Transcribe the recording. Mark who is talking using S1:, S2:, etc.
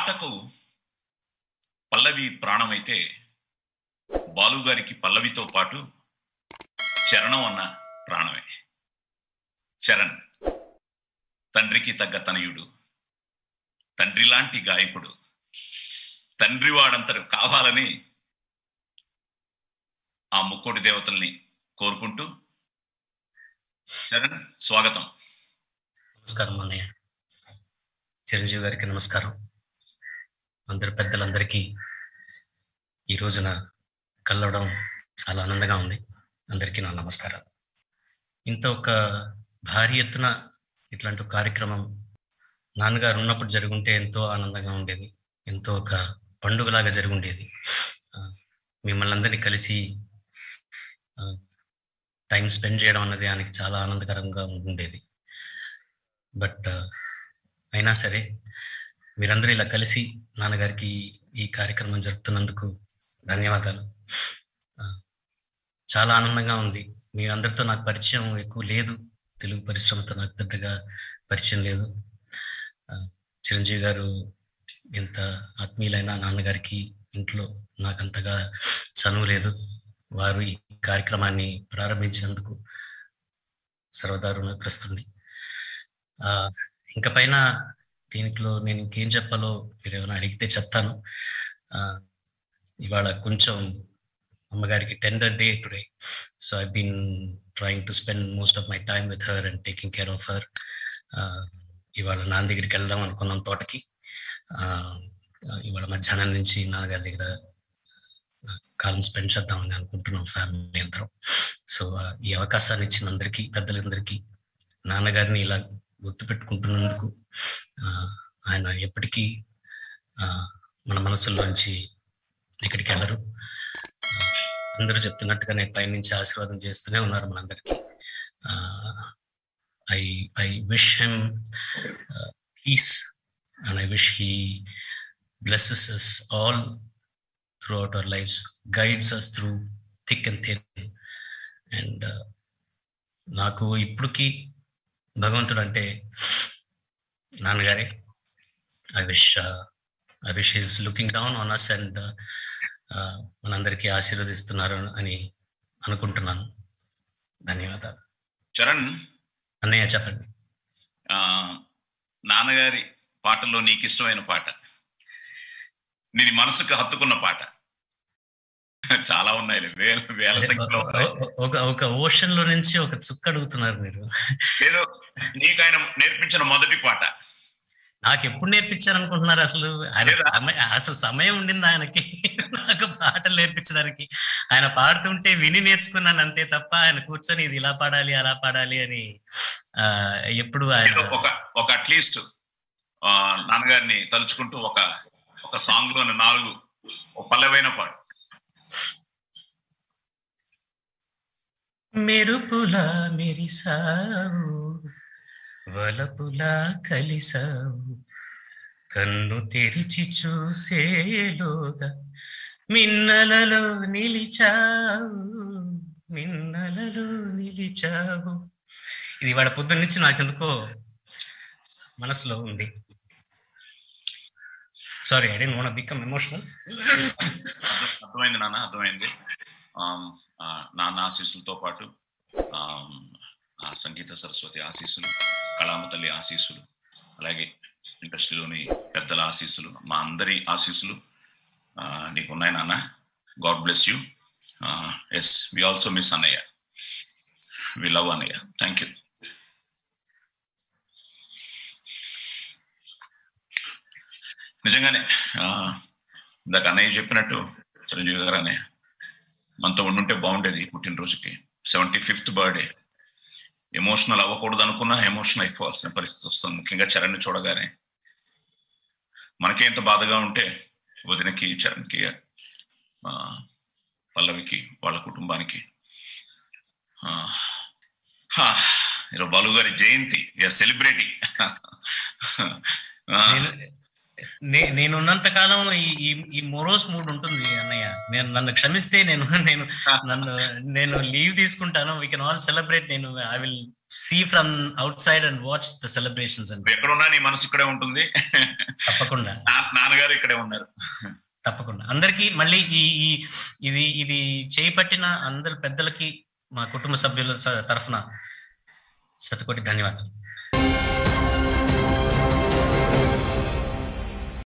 S1: పాటకు పల్లవి ప్రాణమైతే బాలుగారికి పల్లవితో పాటు చరణం అన్న ప్రాణమే చరణ్ తండ్రికి తగ్గ తనయుడు తండ్రి లాంటి గాయకుడు తండ్రి వాడంతరు కావాలని ఆ ముక్కోటి దేవతల్ని కోరుకుంటూ చరణ్ స్వాగతం
S2: నమస్కారం అన్నయ్య చిరంజీవి గారికి నమస్కారం అందరి పెద్దలందరికీ ఈ రోజున కలవడం చాలా ఆనందంగా ఉంది అందరికీ నా నమస్కారం ఇంత ఒక భారీ ఎత్తున ఇట్లాంటి ఒక కార్యక్రమం నాన్నగారు ఉన్నప్పుడు జరుగుంటే ఎంతో ఆనందంగా ఉండేది ఎంతో ఒక పండుగలాగా జరుగుండేది ఆ, మిమ్మల్ని అందరినీ కలిసి టైం స్పెండ్ చేయడం అన్నది ఆయనకి చాలా ఆనందకరంగా ఉండేది బట్ అయినా సరే మీరందరూ ఇలా కలిసి నాన్నగారికి ఈ కార్యక్రమం జరుపుతున్నందుకు ధన్యవాదాలు ఆ, చాలా ఆనందంగా ఉంది మీ అందరితో నాకు పరిచయం ఎక్కువ లేదు తెలుగు పరిశ్రమతో నాకు పెద్దగా పరిచయం లేదు ఆ, చిరంజీవి గారు ఎంత ఆత్మీయులైన నాన్నగారికి ఇంట్లో నాకు అంతగా చనువు లేదు వారు ఈ కార్యక్రమాన్ని ప్రారంభించినందుకు సర్వదా రుణగ్రస్తుడిని ఆ ఇంకా పైన దీంట్లో నేను ఇంకేం చెప్పాలో మీరు ఏమైనా అడిగితే చెప్తాను ఆ, ఇవాళ కొంచెం అమ్మగారికి tender day today so I been trying to spend most of my time with her and taking care of her ఇవాళ నాన్న దగ్గరికి వెళ్దాం అనుకున్నాం తోటకి ఆ, ఇవాళ మధ్యాహ్నం నుంచి నాన్నగారి దగ్గర కాలం స్పెండ్ చేద్దామని అనుకుంటున్నాం ఫ్యామిలీ అందరం సో ఈ అవకాశాన్ని ఇచ్చిన అందరికీ పెద్దలందరికీ నాన్నగారిని ఇలా గుర్తుపెట్టుకుంటున్నందుకు ఆ, ఆయన ఎప్పటికీ ఆ, మన మనసుల్లోంచి ఎక్కడికి వెళ్ళరు ఆ, అందరూ చెప్తున్నట్టుగానే పైనుంచి ఆశీర్వాదం చేస్తూనే ఉన్నారు మనందరికీ I I wish him peace and I wish he blesses us all throughout our lives, guides us through thick and thin. And నాకు ఇప్పటికి భగవంతుడు అంటే నాన్నగారే I wish I wish is looking down on us and మనందరికీ ఆశీర్వదిస్తున్నారు అని అనుకుంటున్నాను ధన్యవాదాలు
S1: చరణ్
S2: అన్నయ్య చెప్పండి
S1: ఆ, నాన్నగారి పాటల్లో నీకు ఇష్టమైన పాట నీ మనసుకు హత్తుకున్న పాట చాలా ఉన్నాయి వేల వేల సంఖ్యలో ఉన్నాయి
S2: ఒక ఒక ఓషన్ లో నుంచి ఒక చుక్క అడుగుతున్నారు మీరు
S1: లేదు నీకు ఆయన నేర్పించిన మొదటి పాట
S2: నాకు ఎప్పుడు నేర్పించారు అనుకుంటున్నారు అసలు ఆయన
S1: లేదా?
S2: సమయ అసలు సమయం ఉండింది ఆయనకి నాకు పాటలు నేర్పించడానికి ఆయన పాడుతుంటే విని నేర్చుకున్నాను అంతే తప్ప ఆయన కూర్చొని ఇది ఇలా పాడాలి అలా పాడాలి అని ఆ, ఎప్పుడు ఆయన
S1: ఏదో ఒక ఒక అట్లీస్ట్ నాన్నగారిని తలుచుకుంటూ ఒక ఒక సాంగ్ లోని నాలుగు ఒక పల్లెవైన పాట
S2: మెరుపులా మెరిసావు వలపులా కలిసావు కన్ను తెరిచి చూసేలోగా మిన్నలలో నిలిచావు మిన్నలలో నిలిచావు ఇది వాడ పొద్దున్న నుంచి నాకెందుకో మనసులో ఉంది sorry I didn't want become emotional
S1: అర్థమైంది నాన్న అర్థమైంది ఆమ్, ఆ, నాన్న ఆశీస్సులతో పాటు ఆమ్, ఆ సంగీత సరస్వతి ఆశీస్సులు కళామ తల్లి ఆశీస్సులు అలాగే ఇండస్ట్రీలోని పెద్దల ఆశీస్సులు మా అందరి ఆశీస్సులు ఆ, నీకు ఉన్నాయి నాన్న God bless you yes we also miss అన్నయ్య వి లవ్ అన్నయ్య థ్యాంక్ యూ నిజంగానే ఆ, ఇందాక అన్నయ్య చెప్పినట్టు చిరంజీవి గారు అన్నయ్య మనతో ఉండుంటే బాగుండేది ఈ పుట్టినరోజుకి సెవెంటీ ఫిఫ్త్ బర్త్డే ఎమోషనల్ అవ్వకూడదు అనుకున్నా ఎమోషన్ అయిపోవాల్సిన పరిస్థితి వస్తుంది ముఖ్యంగా చరణ్ చూడగానే మనకే ఎంత బాధగా ఉంటే వదినకి చరణ్కి ఆ, పల్లవికి వాళ్ళ కుటుంబానికి ఆ, హా, ఈరోజు బాలు గారి జయంతి సెలబ్రేటింగ్
S2: నేను- నే- నేనున్నంత కాలం ఈ ఈ- ఈ మొరోస్ మూడ్ ఉంటుంది అన్నయ్య నేను నన్ను క్షమిస్తే నేను నేను నన్ను నేను లీవ్ తీసుకుంటాను వీ కెన్ ఆల్ సెలబ్రేట్ నేను I will see from outside and watch the celebrations and
S1: ఎక్కడున్నా నీ మనసు ఇక్కడే ఉంటుంది
S2: తప్పకుండా
S1: నా నా నాన్నగారు ఇక్కడే ఉన్నారు
S2: తప్పకుండా అందరికీ మళ్ళీ ఈ ఈ ఇది ఇది చేపట్టిన అందరి పెద్దలకి మా కుటుంబ సభ్యుల స- తరఫున శతకోటి ధన్యవాదాలు